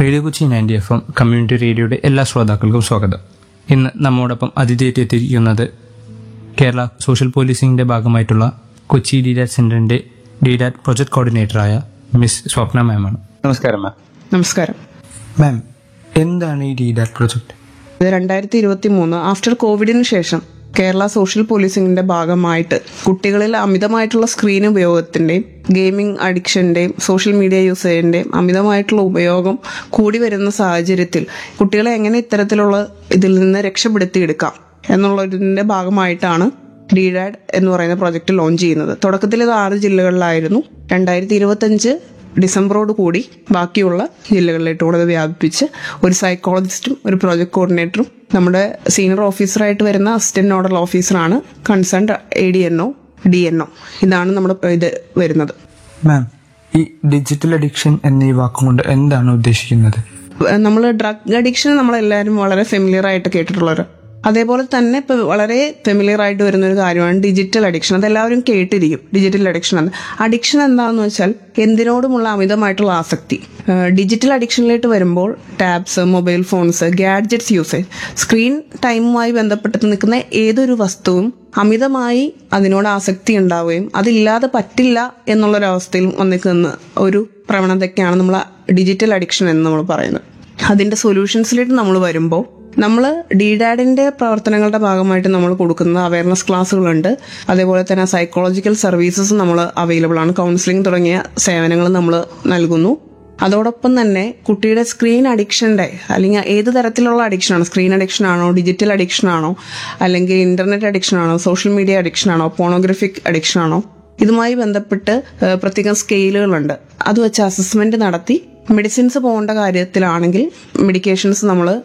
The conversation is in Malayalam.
റേഡിയോ കൊച്ചി നയൻറ്റി എഫ് എം കമ്മ്യൂണിറ്റി റേഡിയോയുടെ എല്ലാ ശ്രോതാക്കൾക്കും സ്വാഗതം ഇന്ന് നമ്മോടൊപ്പം അതിഥിയായിട്ട് എത്തിയിരിക്കുന്നത് കേരള സോഷ്യൽ പോലീസിംഗിന്റെ ഭാഗമായിട്ടുള്ള കൊച്ചി ഡിഡാറ്റ് സെന്ററിന്റെ ഡിഡാറ്റ് പ്രൊജക്ട് കോർഡിനേറ്ററായ മിസ് സ്വപ്ന മാമാണ് നമസ്കാരം മാം നമസ്കാരം മാം എന്താണ് ഈ ഡിഡാറ്റ് പ്രൊജക്ട് ഇത് രണ്ടായിരത്തി ഇരുപത്തി മൂന്ന് ആഫ്റ്റർ കോവിഡിന് ശേഷം കേരള സോഷ്യൽ പോലീസിംഗിന്റെ ഭാഗമായിട്ട് കുട്ടികളിൽ അമിതമായിട്ടുള്ള സ്ക്രീൻ ഉപയോഗത്തിന്റെയും ഗെയിമിംഗ് അഡിക്ഷന്റെയും സോഷ്യൽ മീഡിയ യൂസേജിന്റെയും അമിതമായിട്ടുള്ള ഉപയോഗം കൂടി വരുന്ന സാഹചര്യത്തിൽ കുട്ടികളെ എങ്ങനെ ഇത്തരത്തിലുള്ള ഇതിൽ നിന്ന് രക്ഷപ്പെടുത്തിയെടുക്കാം എന്നുള്ളതിന്റെ ഭാഗമായിട്ടാണ് ഡിഡാഡ് എന്ന് പറയുന്ന പ്രോജക്റ്റ് ലോഞ്ച് ചെയ്യുന്നത് തുടക്കത്തിൽ ഇത് ആറ് ജില്ലകളിലായിരുന്നു രണ്ടായിരത്തി ഇരുപത്തഞ്ച് ഡിസംബറോട് കൂടി ബാക്കിയുള്ള ജില്ലകളിലേക്ക് കൂടെ ഇത് വ്യാപിപ്പിച്ച് ഒരു സൈക്കോളജിസ്റ്റും ഒരു പ്രോജക്ട് കോർഡിനേറ്ററും നമ്മുടെ സീനിയർ ഓഫീസറായിട്ട് വരുന്ന അസിസ്റ്റന്റ് നോഡൽ ഓഫീസറാണ് concern A D N O D N O ഇതാണ് നമ്മുടെ ഇത് വരുന്നത് മാം ഈ ഡിജിറ്റൽ അഡിക്ഷൻ എന്നീ വാക്കുകൊണ്ട് എന്താണ് ഉദ്ദേശിക്കുന്നത് നമ്മൾ ഡ്രഗ് അഡിക്ഷൻ നമ്മളെല്ലാവരും വളരെ ഫെമിലിയർ ആയിട്ട് കേട്ടിട്ടുള്ളവർ അതേപോലെ തന്നെ ഇപ്പൊ വളരെ ഫെമിലിയർ ആയിട്ട് വരുന്ന ഒരു കാര്യമാണ് ഡിജിറ്റൽ അഡിക്ഷൻ അതെല്ലാവരും കേട്ടിരിക്കും ഡിജിറ്റൽ അഡിക്ഷൻ എന്ന് അഡിക്ഷൻ എന്താണെന്ന് വെച്ചാൽ എന്തിനോടുമുള്ള അമിതമായിട്ടുള്ള ആസക്തി ഡിജിറ്റൽ അഡിക്ഷനിലേക്ക് വരുമ്പോൾ tabs mobile phones gadgets usage screen ടൈമുമായി ബന്ധപ്പെട്ട് നിൽക്കുന്ന ഏതൊരു വസ്തുവും അമിതമായി അതിനോട് ആസക്തി ഉണ്ടാവുകയും അതില്ലാതെ പറ്റില്ല എന്നുള്ളൊരവസ്ഥയിൽ വന്നിക്കുന്ന ഒരു പ്രവണതയ്ക്കാണ് നമ്മൾ ഡിജിറ്റൽ അഡിക്ഷൻ എന്ന് നമ്മൾ പറയുന്നത് അതിന്റെ സൊല്യൂഷൻസിലേക്ക് നമ്മൾ വരുമ്പോൾ നമ്മൾ ഡിഡാഡിന്റെ പ്രവർത്തനങ്ങളുടെ ഭാഗമായിട്ട് നമ്മൾ കൊടുക്കുന്ന അവയർനെസ് ക്ലാസ്സുകളുണ്ട് അതേപോലെ തന്നെ സൈക്കോളജിക്കൽ സർവീസസ് നമ്മൾ അവൈലബിൾ ആണ് കൗൺസിലിംഗ് തുടങ്ങിയ സേവനങ്ങൾ നമ്മൾ നൽകുന്നു അതോടൊപ്പം തന്നെ കുട്ടിയുടെ സ്ക്രീൻ അഡിക്ഷന്റെ അല്ലെങ്കിൽ ഏത് തരത്തിലുള്ള അഡിക്ഷൻ ആണ് സ്ക്രീൻ അഡിക്ഷൻ ആണോ ഡിജിറ്റൽ അഡിക്ഷൻ ആണോ അല്ലെങ്കിൽ ഇന്റർനെറ്റ് അഡിക്ഷൻ ആണോ സോഷ്യൽ മീഡിയ അഡിക്ഷൻ ആണോ പോണോഗ്രഫിക് അഡിക്ഷൻ ആണോ ഇതുമായി ബന്ധപ്പെട്ട് ഏഹ്, പ്രത്യേകം സ്കെയിലുകളുണ്ട് അത് വെച്ച് അസസ്മെന്റ് നടത്തി മെഡിസിൻസ് പോകേണ്ട കാര്യത്തിലാണെങ്കിൽ മെഡിക്കേഷൻസ് നമ്മൾ